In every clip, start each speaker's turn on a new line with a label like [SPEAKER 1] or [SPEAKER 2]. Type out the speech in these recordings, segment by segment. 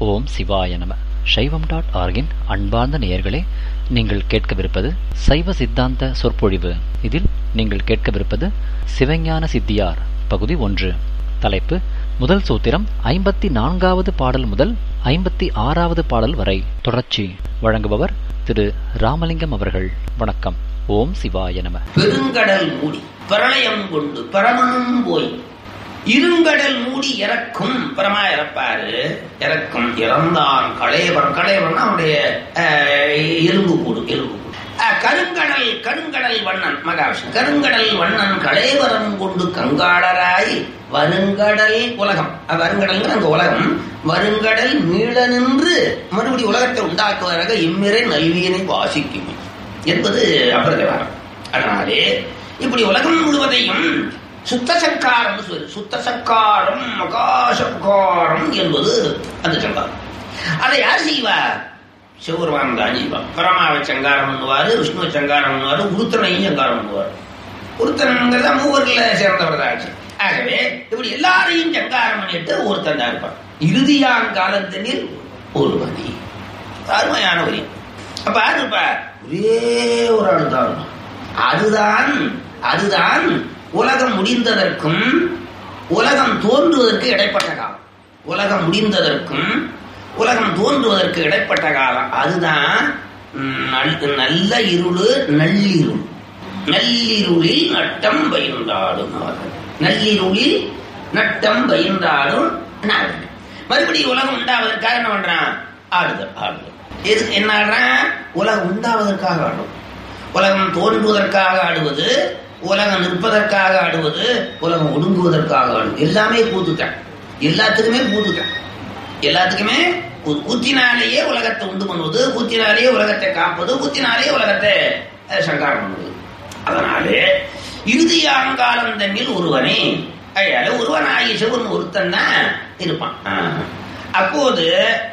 [SPEAKER 1] ஓம் சிவாய நம சைவம் டாட் ஆர்கின் அன்பார்ந்த நேயர்களே நீங்கள் கேட்கவிருப்பது சைவ சித்தாந்த சொற்பொழிவு இதில் நீங்கள் கேட்கவிருப்பது சிவஞான சித்தியார் பகுதி ஒன்று தலைப்பு முதல் சூத்திரம் ஐம்பத்தி நான்காவது பாடல் முதல் ஐம்பத்தி ஆறாவது பாடல் வரை தொடர்ச்சி வழங்குபவர் திரு ராமலிங்கம் அவர்கள் வணக்கம் ஓம் சிவாய நம
[SPEAKER 2] பெருங்கடல் மூடி பிரளயம் கொண்டு பரமனும் போய் இருங்கடல் மூடி இறக்கும் பரமா இறப்பாரு இறக்கும் இறந்தான் களையவன் களையவன் அவனுடைய அஹ், எலும்பு கூடு எலும்பு கூடு அஹ், கருங்கடல் கருங்கடல் வண்ணன் மகாவிஷ்ணு கருங்கடல் வண்ணன் களைவரம் கொண்டு கங்காளராய் வருங்கடல் உலகம் அஹ், வருங்கடல்ங்கிற அந்த உலகம் வருங்கடல் மீள நின்று மறுபடி உலகத்தை உண்டாக்குவதாக இம்மிரை நல்வியனை வாசிக்கும் என்பது அபரதவாரம் அதனாலே இப்படி உலகம் முழுவதையும் சுத்த சங்காரம் சொல்லு சுத்த சங்காரம் மகாசங்காரம் என்பது அந்த சங்காரம் அதை யார் செய்வார் சிவபெருமான் தான் செய்வார் பரமாவை சங்காரம் பண்ணுவார் விஷ்ணுவை சங்காரம் பண்ணுவார் உருத்தனையும் சங்காரம் பண்ணுவார் உருத்தனங்கிறத மூவர்ல சேர்ந்தவர் தான் ஆகவே இப்படி எல்லாரையும் சங்காரம் பண்ணிட்டு ஒருத்தன் தான் இருப்பான் இறுதியான் காலத்தினில் ஒரு மதி அருமையான வரி அப்ப யாரு இருப்பா ஒரே ஒரு ஆள் தான் இருப்பான். அதுதான் அதுதான் உலகம் முடிந்ததற்கும் உலகம் தோன்றுவதற்கு இடைப்பட்ட காலம் உலகம் முடிந்ததற்கும் உலகம் தோன்றுவதற்கு இடைப்பட்ட காலம் அதுதான் ம், நல்- நல்ல இருளு நள்ளிருள் நள்ளிருளில் நட்டம் பயின்றாடும் அவர்கள் நள்ளிருளில் நட்டம் பயின்றாடும் நாடுகள் மறுபடியும் உலகம் உண்டாவதற்காக என்ன பண்றான் ஆடுதல் ஆடுதல் எது என்ன ஆடுறான் உலகம் உண்டாவதற்காக ஆடும் உலகம் தோன்றுவதற்காக ஆடுவது உலகம் நிற்பதற்காக ஆடுவது உலகம் ஒடுங்குவதற்காக ஆடுவது எல்லாமே கூத்துட்டான் எல்லாத்துக்குமே கூத்துட்டான் எல்லாத்துக்குமே கூத்து. கூத்தினாலேயே உலகத்தை உண்டு பண்ணுவது கூத்தினாலேயே உலகத்தை காப்பது கூத்தினாலேயே உலகத்தை அஹ், சங்காரம் பண்ணுவது அதனாலே இறுதியாங்காலம் தன்னில் ஒருவனே அயால ஒருவனாகி சிவன் ஒருத்தன் தான் இருப்பான் ஆஹ். அப்போது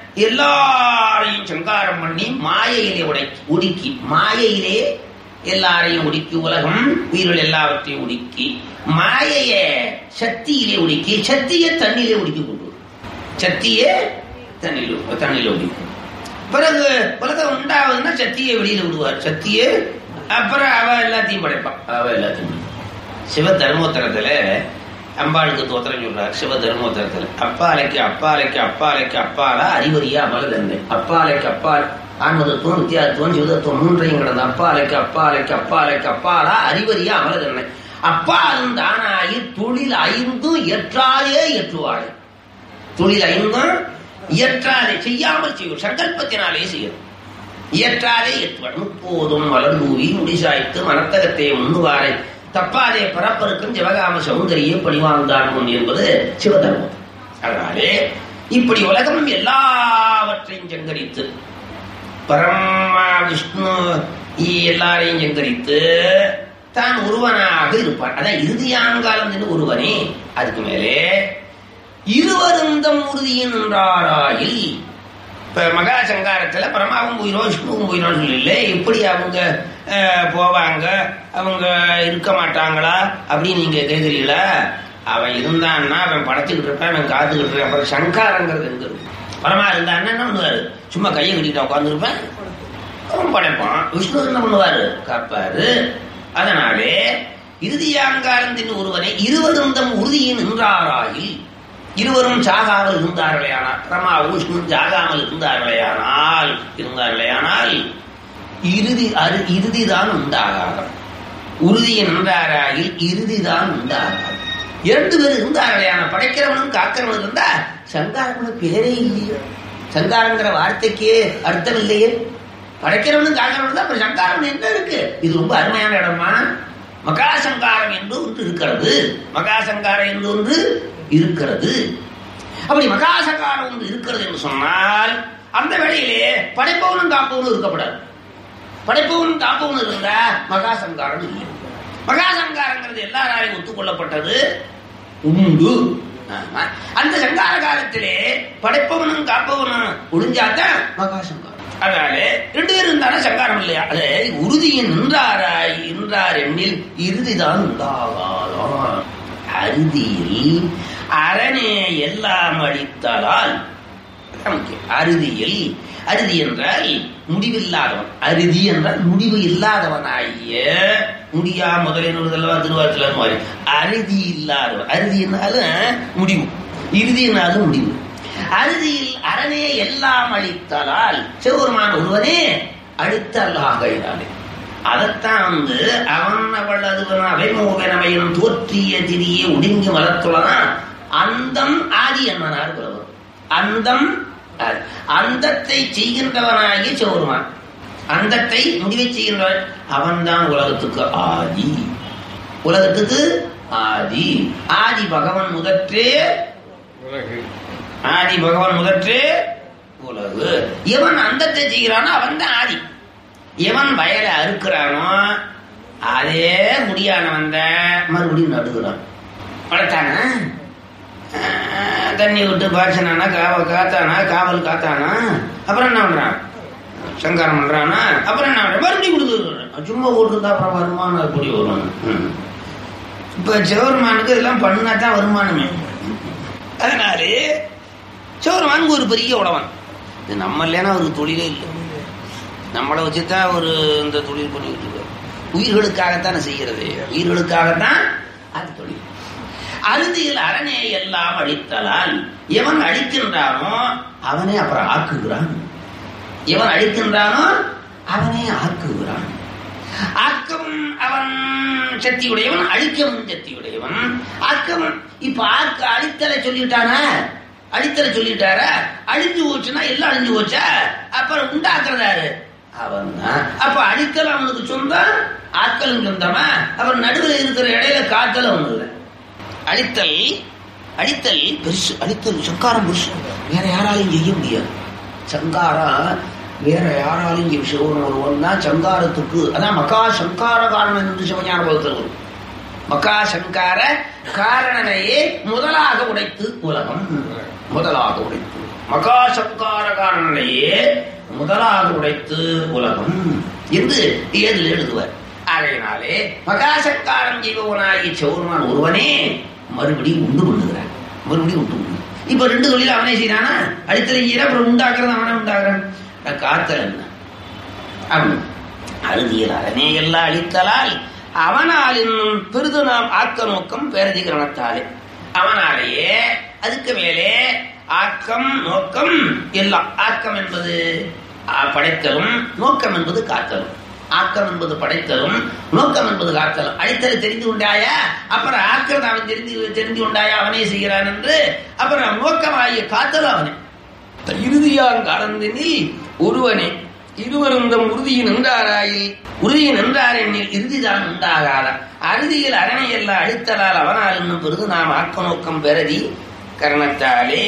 [SPEAKER 2] எல்லாரையும் சங்காரம் பண்ணி மாயையிலே உடைக்கி ஒடுக்கி மாயையிலே எல்லாரையும் ஒடுக்கி உலகம் உயிர்கள் எல்லாவற்றையும் ஒடுக்கி மாயைய சக்தியிலே ஒடுக்கி சக்தியை தண்ணியிலே ஒடுக்கி கொண்டு வரும். சக்தியே தண்ணியில் தண்ணியில் ஒடுக்கி பிறகு உலகம் உண்டாவதுன்னா சக்தியை வெளியில விடுவார் சக்தியே அப்புறம் அவ எல்லாத்தையும் படைப்பான் அவ எல்லாத்தையும் படைப்பான். சிவ தர்மோத்தரத்துல அம்பாளுக்கு தோத்திரம் சொல்றார் சிவ தர்மோத்தரத்துல அப்பாலைக்கு அப்பாலைக்கு அப்பாலைக்கு அப்பாலா அறிவறியா அமலதன்மை அப்பாலைக்கு அப்பால் ஆன்மதத்துவம் வித்தியாத்துவம் சிவதத்துவம் மூன்றையும் கிடந்த அப்பாலைக்கு அப்பாலைக்கு அப்பாலைக்கு அப்பாலா அறிவறியா அமலதன்மை அப்பாலும் தானாகி தொழில் ஐந்தும் எற்றாலே எற்றுவாளே தொழில் ஐந்தும் இயற்றாலே செய்யாமல் செய்யும் சங்கல்பத்தினாலே செய்யும் இயற்றாலே எட்டுவார் முப்போதும் வளர்ந்தூவி முடிசாய்த்து மனத்தகத்தை முன்னுவாரை தப்பாதே பரப்பருக்கும் சிவகாம சௌந்தரிய பணிவாழ்ந்தான் முன் என்பது சிவதர்மம் அதனாலே இப்படி உலகம் எல்லாவற்றையும் சங்கரித்து பரமா விஷ்ணு இ- எல்லாரையும் சங்கரித்து தான் ஒருவனாக இருப்பான் அதான் இறுதியாங்காலம் ஒருவனே அதுக்கு மேலே இருவருந்தம் உறுதியின் நின்றாராயில் இப்ப மகா சங்காரத்துல பரமாவும் போயிடும் விஷ்ணுவும் போயிடும் சொல்லல எப்படி அவங்க அஹ், போவாங்க அவங்க இருக்க மாட்டாங்களா அப்படின்னு நீங்க கேக்குறீங்களா அவன் இருந்தான்னா அவன் படைச்சுக்கிட்டு இருப்பான் அவன் காத்துக்கிட்டு இருப்பான் அப்புறம் சங்காரங்கிறது எங்க இருக்கு பரமா இருந்தான்னா என்ன பண்ணுவாரு சும்மா கையை கட்டிட்டு உட்காந்துருப்பேன் அவன் படைப்பான் விஷ்ணு என்ன பண்ணுவாரு காப்பாரு அதனாலே இறுதியாங்காரத்தின் ஒருவனை இருவரும் தம் உறுதியின் நின்றாராயில் இருவரும் சாகாமல் இருந்தார்களேயானால் பிரமாவும் விஷ்ணு சாகாமல் இருந்தார்களேயானால் இருந்தார்களேயானால் இறுதி அரு இறுதிதான் உண்டாகாது உறுதியை நின்றாராயில் இறுதிதான் உண்டாகாது இரண்டு பேர் இருந்தார்களேயான படைக்கிறவனும் காக்கிறவனும் இருந்தா சங்காரம்னு பேரே இல்லையே சங்காரங்கிற வார்த்தைக்கே அர்த்தம் இல்லையே படைக்கிறவனும் காக்கிறவனும் தான் அப்புறம் சங்காரம் என்ன இருக்கு இது ரொம்ப அருமையான இடமா மகாசங்காரம் என்று ஒன்று இருக்கிறது மகாசங்காரம் என்று ஒன்று இருக்கிறது அப்படி மகாசங்காரம் ஒன்று இருக்கிறது என்று சொன்னால் அந்த வேளையிலே படைப்பவனும் காப்பவனும் இருக்கப்படாது படைப்பவனும் காப்பவனும் இருந்தா மகாசங்காரம் இல்லை மகாசங்காரங்கிறது எல்லாராலையும் ஒத்துக்கொள்ளப்பட்டது உண்டு ஆமா. அந்த சங்கார காலத்திலே படைப்பவனும் காப்பவனும் ஒழிஞ்சாதான் மகாசங்காரம் அதனால ரெண்டு பேரும் இருந்தாலும் சங்காரம் இல்லையா அது உறுதியின் நின்றாராய் நின்றார் எண்ணில் இறுதிதான் உண்டாகாதான் அறுதியில் அரணே எல்லாம் அடித்தலால் முக்கியம் அறுதியில் அறுதி என்றால் முடிவில்லாதவன் அறுதி என்றால் முடிவு இல்லாதவனாகிய முடியா முதலினுள்ளதல்லவா திருவாரத்தில் மாதிரி அறுதி இல்லாதவன் அறுதி என்னாலும் முடிவு இறுதி என்னாலும் முடிவு அறுதியில் அரணே எல்லாம் அளித்தலால் சிவபெருமான் ஒருவனே அழுத்தலாகிறானே அதைத்தான் வந்து அவன் அவள் அதுவன் அவைமோகனவையும் தோற்றிய திரியே ஒடுங்கி மலத்துள்ளதான் அந்தம் ஆதி என்னனார் புலவர் அந்தம் ஆதி. அந்தத்தை செய்கின்றவனாகிய சிவபெருமான் அந்தத்தை முடிவை செய்கின்றவன் அவன்தான் உலகத்துக்கு ஆதி உலகத்துக்கு ஆதி ஆதி பகவன் முதற்றே
[SPEAKER 3] உலகு
[SPEAKER 2] ஆதி பகவான் முதற்றே உலகு எவன் அந்தத்தை செய்கிறானோ அவன் தான் ஆதி எவன் வயலை அறுக்கிறானோ அதே முடியானவன் தான் மறுபடியும் நடுகிறான் வளர்த்தானா ஆஹ், தண்ணி விட்டு பாய்ச்சினானா காவல் காத்தானா காவல் காத்தானா அப்புறம் என்ன பண்றான் சங்காரம் பண்றானா அப்புறம் என்ன பண்றான் மறுபடியும் கொடுக்குறான் சும்மா ஓட்டுருந்தா அப்புறம் வருமானம் எப்படி வரும் ம். இப்ப சிவருமானுக்கு இதெல்லாம் பண்ணா தான் வருமானமே அதனாலே சிவருமானுக்கு ஒரு பெரிய உழவன் இது நம்ம இல்லைன்னா ஒரு தொழிலே இல்லை நம்மளை வச்சுதான் ஒரு இந்த தொழில் பண்ணிட்டு இருக்கோம் உயிர்களுக்காகத்தானே செய்கிறது உயிர்களுக்காகத்தான் அது தொழில் அறுதியில் அரணே எல்லாம் அழித்தலால் எவன் அழிக்கின்றானோ அவனே அப்புறம் ஆக்குகிறான் எவன் அழிக்கின்றானோ அவனே ஆக்குகிறான் ஆக்கம் அவன் சக்தியுடையவன் அழிக்கவும் சக்தியுடையவன் ஆக்கம் இப்ப ஆக்க அழித்தலை சொல்லிட்டானா அழித்தலை சொல்லிட்டாரா அழிஞ்சு போச்சுன்னா எல்லாம் அழிஞ்சு போச்சா அப்புறம் உண்டாக்குறதாரு அவன் தான் அப்ப அழித்தல் அவனுக்கு சொந்தம் ஆக்கலும் சொந்தமா அப்புறம் நடுவில் இருக்கிற இடையில காத்தல் அவனுக்கு இல்லை. அழித்தல் அழித்தல் பெருசு அழித்தல் சங்காரம் பெருசு வேற யாராலையும் செய்ய முடியாது சங்காரம் வேற யாராலையும் செய்ய சிவன் ஒருவன் தான் சங்காரத்துக்கு அதான் மக்கா சங்கார காரணம் என்று சிவஞான பகுத்தல் வரும் மக்கா சங்கார காரணனையே முதலாக உடைத்து உலகம் முதலாக உடைத்து மக்கா சங்கார காரணனையே முதலாக உடைத்து உலகம் என்று ஏதில் எழுதுவர் ஆகையினாலே மகாசங்காரம் ஜீவனாகி சௌர்மான் ஒருவனே மறுபடியும் உண்டு பண்ணுகிறான் மறுபடியும் உண்டு பண்ணு இப்ப ரெண்டு தொழில் அவனே செய்யறானா அடித்தலை செய்யறான் அப்புறம் உண்டாக்குறது அவனே உண்டாக்குறான் நான் காத்தல் என்ன அவன் அறுதியில் அரணே எல்லாம் அழித்தலால் அவனால் இன்னும் பெரிது நாம் ஆக்க நோக்கம் பேரதிகரணத்தாலே அவனாலேயே அதுக்கு மேலே ஆக்கம் நோக்கம் எல்லாம் ஆக்கம் என்பது ஆ, படைத்தலும் நோக்கம் என்பது காத்தலும் ஆக்கம் என்பது படைத்தலும் நோக்கம் என்பது காத்தலும் அழித்தல் தெரிந்து கொண்டாயா அப்புறம் ஆக்கிறது அவன் தெரிந்து தெரிந்து கொண்டாயா அவனே செய்கிறான் என்று அப்புறம் நோக்கமாகிய காத்தலும் அவனே இறுதியாங்கடந்தினில் ஒருவனே இருவரும் தம் உறுதியில் நின்றாராயில் உறுதியில் நின்றார் எண்ணில் இறுதிதான் உண்டாகாத அறுதியில் அரணையெல்லாம் அழித்தலால் அவனால் இன்னும் பெருது நாம் ஆக்க நோக்கம் பெறதி கரணத்தாலே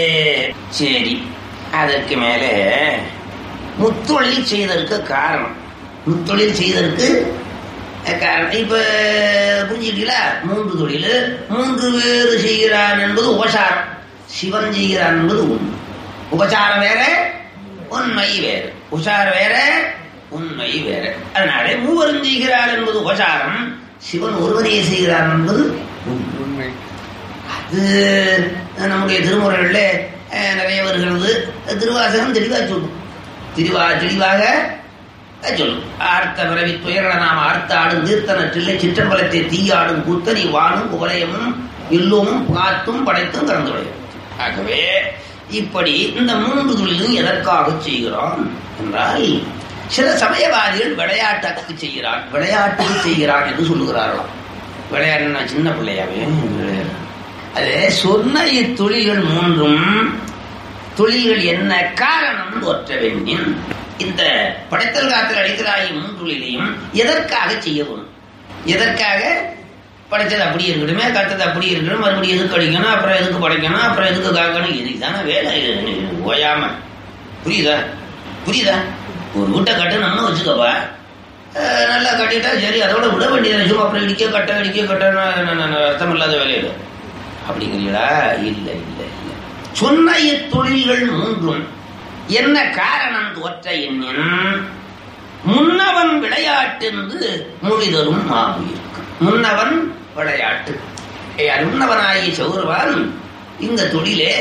[SPEAKER 2] சரி அதற்கு மேலே முத்தொழில் செய்ததற்கு காரணம் முத்தொழில் செய்ததற்கு காரணம் இப்ப புரிஞ்சுட்டீங்களா மூன்று தொழில் மூன்று பேர் செய்கிறான் என்பது உபசாரம் சிவன் செய்கிறான் என்பது உண்மை உபசாரம் வேற உண்மை வேறு உபசாரம் வேற உண்மை வேற அதனால மூவரும் செய்கிறார் என்பது உபசாரம் சிவன் ஒருவனே செய்கிறார் என்பது உண்மை
[SPEAKER 3] உண்மை
[SPEAKER 2] அது நம்முடைய திருமுறைகளில் அஹ், நிறைய வருகிறது திருவாசகம் தெளிவாக சொல்லும் தெளிவா தெளிவாக சொல்லும் ஆர்த்த பிறவி துயர நாம் ஆர்த்த ஆடும் தீர்த்தனற்றில்லை சிற்றம்பலத்தை தீயாடும் கூத்தனி வானும் குவலயமும் எல்லோமும் காத்தும் படைத்தும் கறந்துடைய ஆகவே இப்படி இந்த மூன்று தொழிலும் எதற்காக செய்கிறோம் என்றால் சில சமயவாதிகள் விளையாட்டுக்கு செய்கிறான் விளையாட்டுக்கு செய்கிறான் என்று சொல்லுகிறார்களாம் விளையாடு நான் சின்ன பிள்ளையாவே விளையாடு அது சொன்ன இத்தொழில்கள் மூன்றும் தொழில்கள் என்ன காரணம் ஒற்ற வேண்டின் இந்த படைத்தல் காத்தல் அடித்தலாகி மூன்றுலையும் எதற்காக செய்ய வேணும் எதற்காக படைச்சது அப்படி இருக்கட்டுமே கத்தது அப்படி இருக்கணும் மறுபடியும் எதுக்கு அடிக்கணும் அப்புறம் எதுக்கு படைக்கணும் அப்புறம் எதுக்கு காக்கணும் இதுக்கு தானே வேலை இது ஓயாம புரியுதா புரியுதா ஒரு வீட்டை கட்டணும்னு வச்சுக்கப்பா அஹ் நல்லா கட்டிட்டா சரி அதோட விட வேண்டியது சும்மா அப்புறம் இடிக்க கட்ட இடிக்க கட்ட அர்த்தம் இல்லாத வேலையில அப்படிங்கிறீங்களா இல்லை இல்லை இல்லை சொன்ன இத்தொழில்கள் மூன்றும் என்ன காரணம் தோற்ற எண்ணின் முன்னவன் விளையாட்டு என்று மொழிதலும் மாவுயிருக்கு முன்னவன் விளையாட்டு ஏ, முன்னவனாகிய சௌரவான் இந்த தொழிலே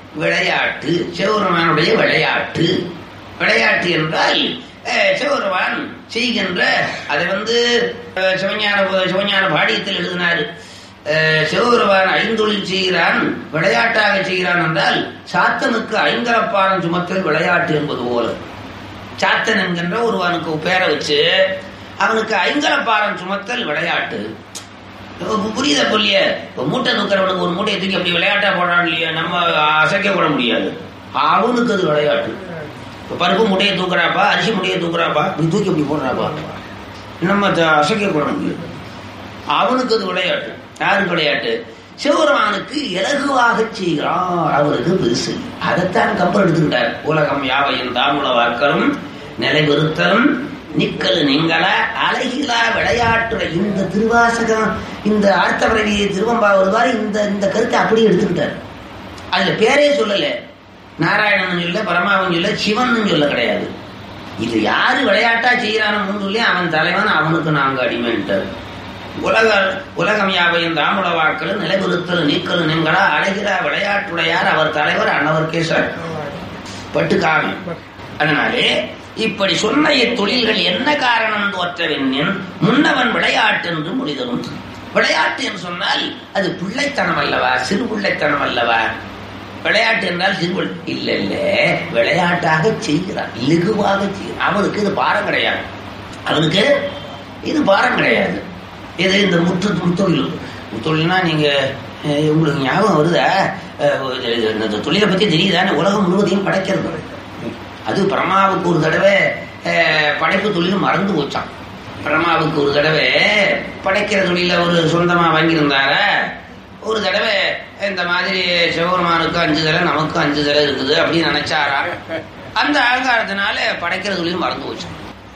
[SPEAKER 2] விளையாட்டு சிவபெருமானுடைய விளையாட்டு விளையாட்டு என்றால் அஹ், சிவபெருமான் செய்கின்ற அதை வந்து அஹ், சிவஞான சிவஞான பாடியத்தில் எழுதினார் அஹ், சிவபெருமான் ஐந்தொழில் செய்கிறான் விளையாட்டாக செய்கிறான் என்றால் சாத்தனுக்கு ஐங்கரப்பாரம் சுமத்தல் விளையாட்டு என்பது போல சாத்தன் என்கின்ற ஒருவனுக்கு பேரை வச்சு அவனுக்கு ஐங்கரப்பாரம் சுமத்தல் விளையாட்டு இப்ப புரியுதா புள்ளிய இப்ப மூட்டை தூக்கிறவனுக்கு ஒரு மூட்டையை தூக்கி அப்படி விளையாட்டா போடுறான் இல்லையா நம்ம அசைக்க கூட முடியாது அவனுக்கு அது விளையாட்டு இப்ப பருப்பு மூட்டையை தூக்குறாப்பா அரிசி மூட்டையை தூக்குறாப்பா நீ தூக்கி அப்படி போடுறாப்பா நம்ம அத அசைக்க கூட முடியாது அவனுக்கு அது விளையாட்டு யாருக்கு விளையாட்டு சிவபெருமானுக்கு இலகுவாக செய்கிறான் அவருக்கு பெருசு அதைத்தான் கப்பல் எடுத்துக்கிட்டார் உலகம் யாவையும் தாமுல வாக்கலும் நிலைபெறுத்தலும் நிக்கல் நீங்கள அழகிலா விளையாட்டுற இந்த திருவாசகம் இந்த ஆர்த்தவரவி திருவம்பா வருவார் இந்த இந்த கருத்தை அப்படியே எடுத்துக்கிட்டார் அதுல பேரே சொல்லல நாராயணன் சொல்ல பரமாவன் சொல்ல சிவன் சொல்ல கிடையாது இது யாரு விளையாட்டா செய்யறானோ மூணு சொல்லி அவன் தலைவன் அவனுக்கு நாங்க அடிமைன்ட்டார் உலக உலகம் யாவையும் தாமுட வாக்கள் நிலைபெறுத்தல் நீக்கல் நீங்களா அழகிறா விளையாட்டுடையார் அவர் தலைவர் அன்னவர்க்கே சார் பட்டுக்காமி அதனாலே இப்படி சொன்ன இத்தொழில்கள் என்ன காரணம் தோற்றவென்னின் முன்னவன் விளையாட்டு என்று முடிதலும் விளையாட்டு என்று சொன்னால் அது பிள்ளைத்தனம் அல்லவா சிறு பிள்ளைத்தனம் அல்லவா விளையாட்டு என்றால் சிறு இல்ல இல்ல விளையாட்டாக செய்கிறான் இலகுவாக செய்கிறான் அவனுக்கு இது பாரம் கிடையாது அவனுக்கு இது பாரம் கிடையாது இது இந்த முற்று முத்தொழில் முத்தொழில்னா நீங்க அஹ், உங்களுக்கு ஞாபகம் வருதா அஹ், இது- இந்த தொழிலை பத்தி தெரியுதானே உலகம் முழுவதையும் படைக்கிறது அது பிரம்மாவுக்கு ஒரு தடவை அஹ், படைப்பு தொழில் மறந்து போச்சான் பிரம்மாவுக்கு ஒரு தடவை படைக்கிற தொழில ஒரு சொந்தமா வாங்கியிருந்தார ஒரு தடவை இந்த மாதிரி சிவபெருமானுக்கு அஞ்சு தலை நமக்கு அஞ்சு தலை இருக்குது அப்படின்னு நினைச்சாரா அந்த அகங்காரத்தினால படைக்கிற தொழில் மறந்து போச்சான்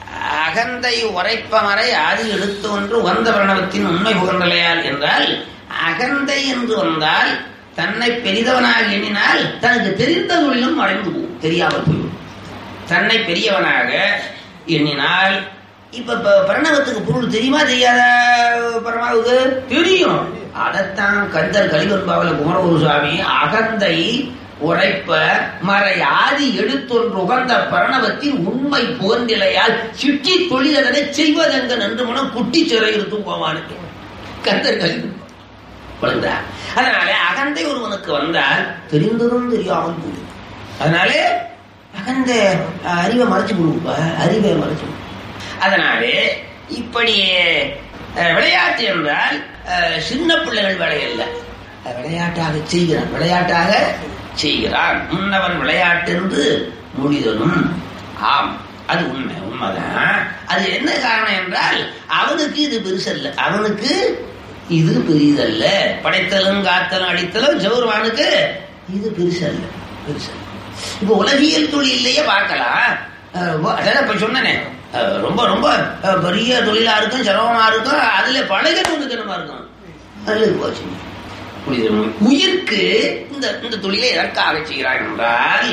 [SPEAKER 2] அகந்தை உரைப்பமறை ஆதி எடுத்து ஒன்று வந்த பிரணவத்தின் உண்மை புகழ்ந்தலையால் என்றால் அகந்தை என்று வந்தால் தன்னை பெரிதவனாக எண்ணினால் தனக்கு தெரிந்த தொழிலும் மறைந்து போகும் தெரியாமல் போய்விடும் தன்னை பெரியவனாக எண்ணினால் இப்ப இப்ப பிரணவத்துக்கு பொருள் தெரியுமா தெரியாதா பரமாவுக்கு தெரியும் அதைத்தான் கந்தர் கலிவன்பாவில குமரகுரு சுவாமி அகந்தை உரைப்ப மறை ஆதி எடுத்தொன்று உகந்த பிரணவத்தின் உண்மை புகழ்நிலையால் சிட்டி தொழிலதனை செய்வதெங்க நன்று மனம் குட்டி சிறை இருக்கும் போவானுக்கு கந்தர் கலிவன் புரிந்தா அதனால அகந்தை ஒருவனுக்கு வந்தால் தெரிந்ததும் தெரியாமல் போகும் அதனாலே அகந்த அஹ், அறிவை மறைச்சு கொடுப்பா அறிவை மறைச்சு விடும். அதனாலே இப்படி அஹ், விளையாட்டு என்றால் அஹ், சின்ன பிள்ளைகள் விளையல்ல அஹ், விளையாட்டாக செய்கிறான் விளையாட்டாக செய்கிறான் முன்னவன் விளையாட்டு என்று முடிதலும் ஆம் அது உண்மை உண்மைதான் அது என்ன காரணம் என்றால் அவனுக்கு இது பெருசல்ல அவனுக்கு இது பெரிதல்ல படைத்தலும் காத்தலும் அடித்தலும் ஜவுர்வானுக்கு இது பெருசல்ல பெருசல்ல இப்ப உலகியல் தொழிலையே பார்க்கலாம் அஹ் வ- அதான் இப்ப சொன்னனே அஹ் ரொம்ப ரொம்ப அஹ், பெரிய தொழிலா இருக்கும் சிரமமா இருக்கும் அதுல பழகிறவனுக்கு என்னமா இருக்கும் அதுல போச்சு புரியுது? உயிர்க்கு இந்த இந்த தொழிலை எதற்காக செய்கிறான் என்றால்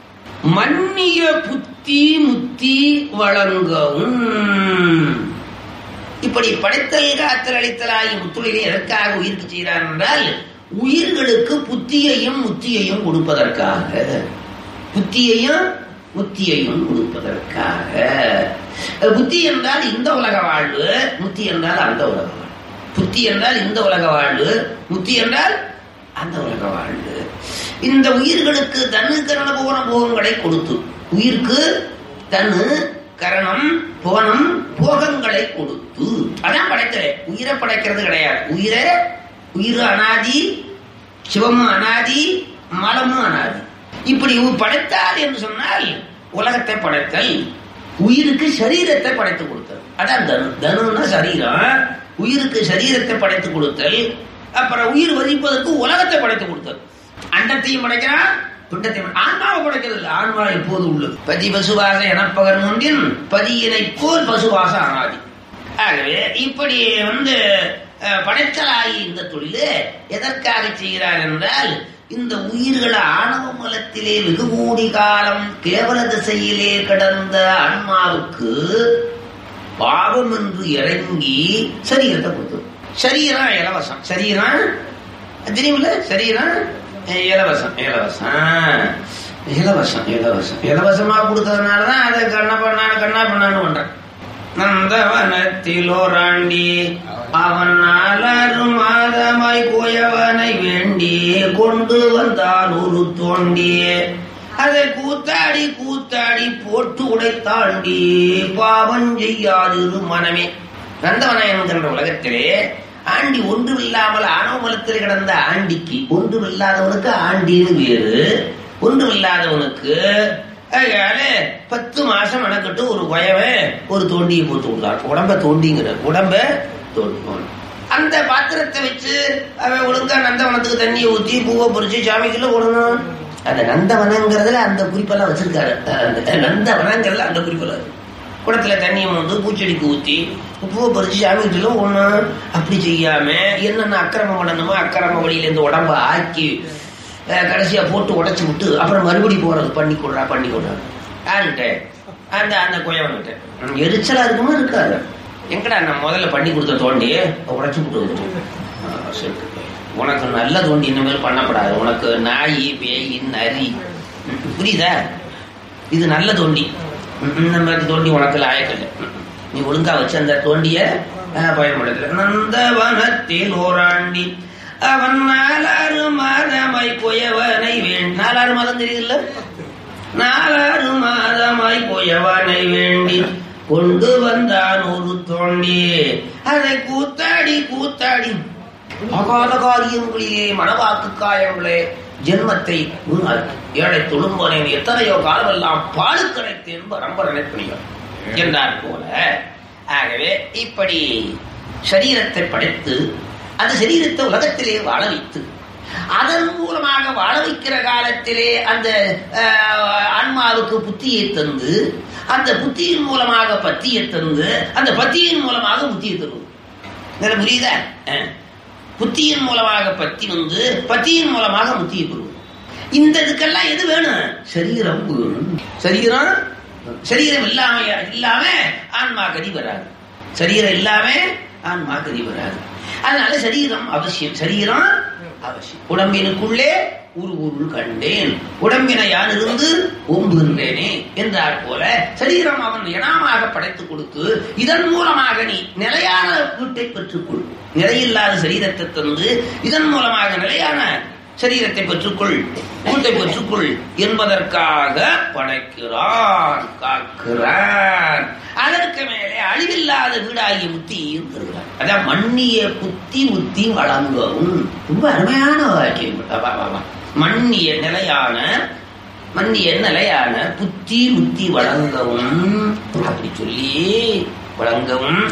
[SPEAKER 2] மன்னிய புத்தி முத்தி வழங்கவும் இப்படி படைத்தல் காத்தல் அளித்தல் ஆகிய முத்துளிலே எதற்காக உயிர்க்கு செய்கிறான் என்றால் உயிர்களுக்கு புத்தியையும் முத்தியையும் கொடுப்பதற்காக புத்தியையும் முத்தியையும் கொடுப்பதற்காக அஹ் புத்தி என்றால் இந்த உலக வாழ்வு முத்தி என்றால் அந்த உலக வாழ்வு புத்தி என்றால் இந்த உலக வாழ்வு முத்தி என்றால் அந்த உலக வாழ்வு இந்த உயிர்களுக்கு தனு கரண புவன போகங்களை கொடுத்து உயிருக்கு தனு கரணம் புவனம் போகங்களை கொடுத்து அதான் படைத்தல உயிரை படைக்கிறது கிடையாது உயிரை உயிர் அனாதி சிவமும் அனாதி மலமும் அனாதி இப்படி உ- படைத்தார் என்று சொன்னால் உலகத்தை படைத்தல் உயிருக்கு சரீரத்தை படைத்து கொடுத்தல் அதான் தனு தனுன்னா சரீரம் உயிருக்கு சரீரத்தை படைத்து கொடுத்தல் அப்புறம் உயிர் வதிப்பதற்கு உலகத்தை படைத்து கொடுத்தல் அண்டத்தையும் படைக்கிறான் பிண்டத்தையும் ஆன்மாவை படைக்கிறது இல்லை ஆன்மா எப்போது உள்ளது பதி பசுவாச எனப்பகர் முன்பின் பதியினை போல் பசுவாச அனாதி ஆகவே இப்படி வந்து அஹ், படைத்தலாகி இந்த தொழில் எதற்காக செய்கிறார் என்றால் இந்த உயிர்கள் ஆணவ மூலத்திலே வெகு கோடி காலம் கேவல திசையிலே கிடந்த ஆன்மாவுக்கு பாவம் என்று இறங்கி சரீரத்தை கொடுத்தது சரீரம் இலவசம் சரீரம் தெரியுமில்ல சரீரம் இலவசம் இலவசம் இலவசம் இலவசம் இலவசமா கொடுத்ததுனாலதான் அதை கண்ணா பண்ணான கண்ணா பண்ணான்னு பண்றேன் நந்தவனத்திலோராண்டி அவன் நாலாறு மாதமாய் கோயவனை வேண்டி கொண்டு வந்தான் ஒரு தோண்டி அதை கூத்தாடி கூத்தாடி போட்டு உடைத்தாண்டி பாவம் செய்யாதிரு மனமே நந்தவனம் என்கின்ற உலகத்திலே ஆண்டி ஒன்றுமில்லாமல் ஆணவமலத்தில் கிடந்த ஆண்டிக்கு ஒன்றுமில்லாதவனுக்கு ஆண்டின்னு வேறு ஒன்றுமில்லாதவனுக்கு அதனால பத்து மாசம் மெனக்கட்டு ஒரு குயவன் ஒரு தோண்டியை போட்டு விடுறான் உடம்ப தோண்டிங்கிற உடம்ப தோண்டி அந்த பாத்திரத்தை வச்சு அவன் ஒழுங்கா நந்தவனத்துக்கு தண்ணியை ஊத்தி பூவை பொறிச்சு சாமிக்குள்ள விடணும் அந்த நந்தவனங்கிறதுல அந்த குறிப்பெல்லாம் வச்சிருக்காரு அந்த நந்தவனங்கிறதுல அந்த குறிப்பெல்லாம் இருக்கு. குடத்துல தண்ணியை வந்து பூச்செடிக்கு ஊத்தி பூவை பறிச்சு சாமிக்கிட்ட ஒண்ணு அப்படி செய்யாம என்னென்ன அக்கிரமம் பண்ணணுமோ அக்கிரம வழியில இருந்து உடம்ப ஆக்கி அஹ், கடைசியா போட்டு உடைச்சு விட்டு அப்புறம் மறுபடி போறது பண்ணி கொடுறா பண்ணி கொடுறா யாருக்கிட்ட அந்த அந்த குயவன்கிட்ட ம், எரிச்சலா இருக்குமா இருக்காது எங்கடா நான் முதல்ல பண்ணி கொடுத்த தோண்டி உடைச்சு விட்டு வந்துட்டு ஆ, சரி. உனக்கு நல்ல தோண்டி இனிமேல் பண்ணப்படாது உனக்கு நாய் பேய் நரி ம், புரியுதா இது நல்ல தோண்டி ம், இந்த மாதிரி தோண்டி உனக்கு லாயக்கல்ல ம், நீ ஒழுங்கா வச்சு அந்த தோண்டிய அஹ், பயன்படுத்தல நந்தவனத்தில் ஓராண்டி அவன் நாலாறு மாதமாய் போயவனை வேண்டி நாலாறு மாதம் தெரியுதுல்ல நாலாறு மாதமாய் போயவனை வேண்டி கொண்டு வந்தான் ஒரு தோண்டி அதை கூத்தாடி கூத்தாடி அகால காரியங்களிலே மனவாக்கு காயங்களே ஜென்மத்தை வீணாக்கி ஏழை தொழும்பனை எத்தனையோ காலமெல்லாம் பாடு கிடைத்தேன் ரொம்ப நினைப்பணிகள் என்றார் போல ஆகவே இப்படி சரீரத்தை படைத்து அந்த சரீரத்தை உலகத்திலே வாழ வைத்து அதன் மூலமாக வாழ வைக்கிற காலத்திலே அந்த அஹ், ஆன்மாவுக்கு புத்தியை தந்து அந்த புத்தியின் மூலமாக பத்தியை தந்து அந்த பத்தியின் மூலமாக புத்தியை தருவது இதுல புரியுதா அஹ். புத்தியின் மூலமாக பத்தி வந்து பத்தியின் மூலமாக முத்தியை பெறுவது இந்த இதுக்கெல்லாம் எது வேணும் சரீரம் வேணும் சரீரம் சரீரம் இல்லாம இல்லாம ஆன்மா கதி வராது சரீரம் இல்லாம ஆன்மா கதி வராது அதனால சரீரம் அவசியம் சரீரம் அவசியம் உடம்பினுக்குள்ளே ஒரு பொருள் கண்டேன் உடம்பினை யான் இருந்து ஓம்புகின்றேனே என்றார் போல சரீரம் அவன் இனமாக படைத்துக் கொடுத்து இதன் மூலமாக நீ நிலையான வீட்டை பெற்றுக்கொள் நிலையில்லாத சரீரத்தை தந்து இதன் மூலமாக நிலையான சரீரத்தை பெற்றுக்கொள் வீட்டை பெற்றுக்கொள் என்பதற்காக படைக்கிறான் காக்கிறான் அதற்கு மேலே அழிவில்லாத வீடாகிய முத்தியையும் தருகிறான் அதான் மண்ணிய புத்தி முத்தி வழங்கவும் ரொம்ப அருமையான வாக்கியம் வா, வா, வா. மண்ணிய நிலையான மண்ணிய நிலையான புத்தி முத்தி வழங்கவும் அப்படி சொல்லி வழங்கவும்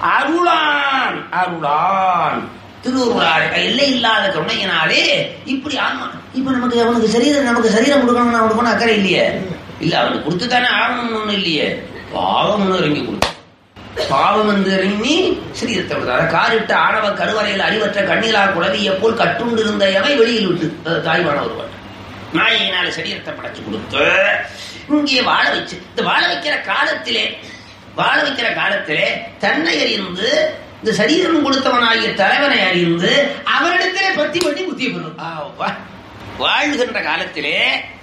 [SPEAKER 2] அருளான் அருளான் திருவுருளார் எல்லை இல்லாத கருணையினாலே இப்படி ஆன்மா இப்ப நமக்கு அவனுக்கு சரீரம் நமக்கு சரீரம் கொடுக்கணும்னு அவனுக்கு ஒன்றும் அக்கறை இல்லையே இல்ல அவனுக்கு கொடுத்து தானே ஆகணும்னு ஒண்ணும் இல்லையே பாவம் இறங்கி கொடுத்து பாவம் வந்து இறங்கி சரீரத்தை விடுறாரு காரிட்ட ஆணவ கருவறையில் அறிவற்ற கண்ணீரார் குழவிய போல் கட்டுண்டு இருந்த எவை வெளியில் விட்டு அது தாய்மான ஒரு பாட்டு மாயினால சரீரத்தை படைச்சு கொடுத்து இங்கே வாழ வச்சு இந்த வாழ வைக்கிற காலத்திலே வாழ வைக்கிற காலத்திலே தன்னை அறிந்து இந்த சரீரம் கொடுத்தவனாகிய தலைவனை அறிந்து அவரிடத்திலே பத்தி பண்ணி புத்திய பெறும் ஆவா. வாழ்கின்ற காலத்திலே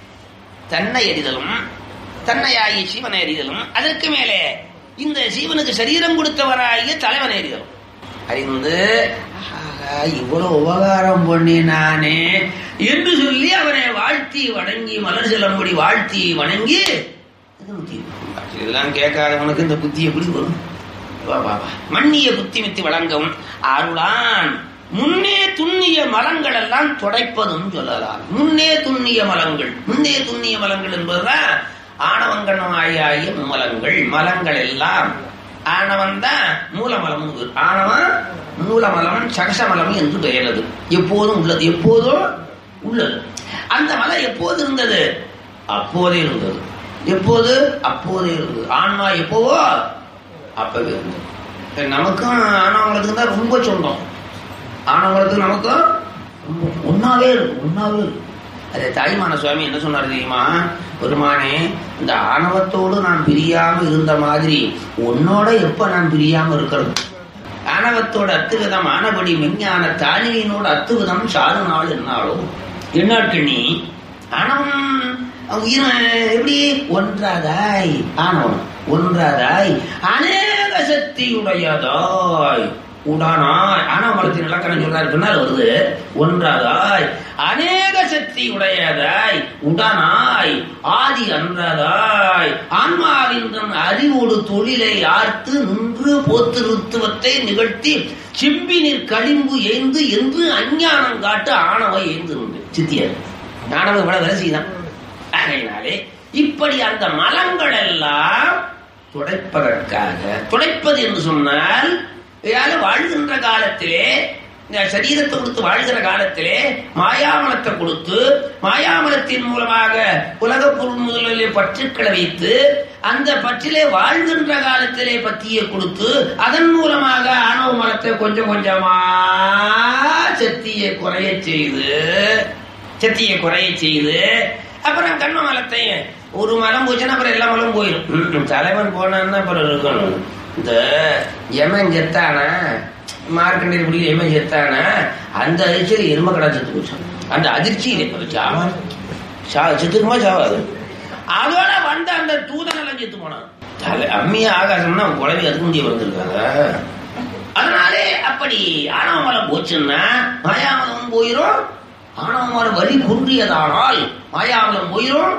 [SPEAKER 2] தன்னை அறிதலும் தன்னையாகிய சிவனை அறிதலும் அதற்கு மேலே இந்த சீவனுக்கு சரீரம் கொடுத்தவராகிய தலைவனை அறிதலும் அறிந்து ஆகா, இவ்வளவு உபகாரம் பண்ணினானே என்று சொல்லி அவனை வாழ்த்தி வணங்கி மலர் செல்லும்படி வாழ்த்தி வணங்கி இது புத்தி. இதெல்லாம் கேட்காதவனுக்கு இந்த புத்தி எப்படி வரும் வா, வா, வா. மன்னிய புத்தி மித்தி வழங்கவும் அருளான் முன்னே துண்ணிய மலங்கள் எல்லாம் துடைப்பதும் சொல்லலாம் முன்னே துண்ணிய மலங்கள் முன்னே துண்ணிய மலங்கள் என்பதுதான் ஆணவங்கணமாகிய மலங்கள் மலங்கள் எல்லாம் ஆணவம் தான் மூலமலம் ஆணவம் மூலமலம் சகசமலம் என்று பெயர்றது எப்போதும் உள்ளது எப்போதும் உள்ளது அந்த மலை எப்போது இருந்தது அப்போதே இருந்தது எப்போது அப்போதே இருந்தது ஆன்மா எப்போவோ அப்பவே இருந்தது நமக்கும் ஆணவங்களுக்கு தான் ரொம்ப சொந்தம் ஆணவங்களுக்கு நமக்கும் ரொம்ப ஒன்னாவே இருக்கும் ஒன்னாவே இருக்கும் அதே தாய்மான சுவாமி என்ன சொன்னார் தெரியுமா பெருமானே இந்த ஆணவத்தோடு நான் பிரியாம இருந்த மாதிரி உன்னோட எப்ப நான் பிரியாம இருக்கிறது ஆணவத்தோட அத்துவிதம் ஆனபடி மெஞ்ஞான தானியினோட அத்துவிதம் சாறு நாள் என்னாலும் எண்ணாட்கண்ணி ஆணவம் உயிர் எப்படி ஒன்றாதாய் ஆணவம் ஒன்றாதாய் அநேக சக்தியுடையதாய் உடானாய் ஆணவ மலத்தின் இலக்கணம் சொல்றாரு பின்னால் வருது ஒன்றாதாய் அநேக சக்தி உடையதாய் உடனாய் ஆதி அன்றதாய் ஆன்மாவின் தன் அறிவோடு தொழிலை ஆர்த்து நின்று போத்திருத்துவத்தை நிகழ்த்தி செம்பினிற் களிம்பு ஏந்து என்று அஞ்ஞானம் காட்டு ஆணவை ஏந்து நின்று சித்தியர் ஆணவம் இவ்வளவு விரசிதான் ஆகையினாலே இப்படி அந்த மலங்கள் எல்லாம் துடைப்பதற்காக துடைப்பது என்று சொன்னால் யாரு வாழ்கின்ற காலத்திலே இந்த சரீரத்தை கொடுத்து வாழ்கிற காலத்திலே மாயாமலத்தை கொடுத்து மாயாமலத்தின் மூலமாக உலக பொருள் முதலிலே பற்றுக்களை வைத்து அந்த பற்றிலே வாழ்கின்ற காலத்திலே பத்தியை கொடுத்து அதன் மூலமாக ஆணவ மலத்தை கொஞ்சம் கொஞ்சமா சக்தியை குறைய செய்து சக்தியை குறைய செய்து அப்புறம் கண்ம மலத்தை ஒரு மலம் போச்சுன்னா அப்புறம் எல்லா மலம் போயிடும் தலைவன் போனான்னா அப்புறம் இருக்கணும் இந்த எமன் செத்தானா மார்க்கண்டேரி பிடி எமன் செத்தானா அந்த அதிர்ச்சியில் எரும கடை செத்து போச்சான் அந்த அதிர்ச்சியில் சாவான் சா செத்துக்குமா சாவாது அதோட வந்த அந்த தூதனெல்லாம் செத்து போனான் தலை அம்மியா ஆகாசம்னா குழவி அதுக்கு முடிய வந்திருக்காங்க அதனாலே அப்படி ஆணவமலம் போச்சுன்னா மாயாமலம் போயிரும் ஆணவமலம் வலி குன்றியதானால் மாயாமலம் போயிரும்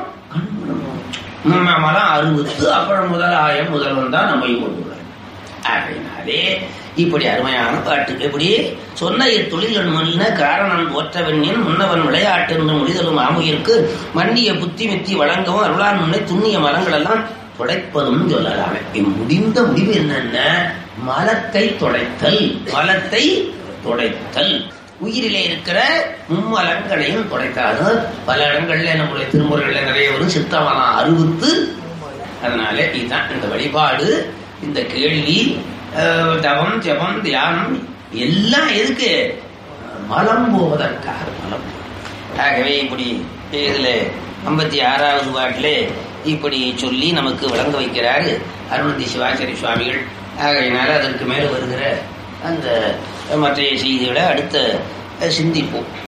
[SPEAKER 2] மலம் அறுபத்து அப்புறம் முதல் ஆயம் முதல்வன் தான் நம்மை கொண்டு ஆகையினாலே இப்படி அருமையான பாட்டு எப்படி சொன்ன இத்தொழில்கள் மொழின காரணம் ஒற்றவனின் முன்னவன் விளையாட்டு என்று முடிதலும் ஆமுயிருக்கு மன்னிய புத்தி மித்தி வழங்கவும் அருளான் முன்னே துண்ணிய மரங்கள் எல்லாம் துடைப்பதும் சொல்லலாமே முடிந்த முடிவு என்னென்ன மலத்தை துடைத்தல் மலத்தை துடைத்தல் உயிரிலே இருக்கிற மும்மலங்களையும் துடைத்தாது பல இடங்கள்ல நம்முடைய திருமுறைகள்ல நிறைய வரும் சித்தமனம் அறிவித்து அதனால இதுதான் இந்த வழிபாடு இந்த கேள்வி தவம் ஜபம் தியானம் எல்லாம் எதுக்கு மலம் போவதற்காக மலம் ஆகவே இப்படி இதுல ஐம்பத்தி ஆறாவது பாட்டிலே இப்படி சொல்லி நமக்கு விளங்க வைக்கிறாரு அருணந்தி சிவாச்சாரி சுவாமிகள் ஆகையினால அதற்கு மேல வருகிற அந்த மற்ற செய்திகளை அடுத்த சிந்திப்போம்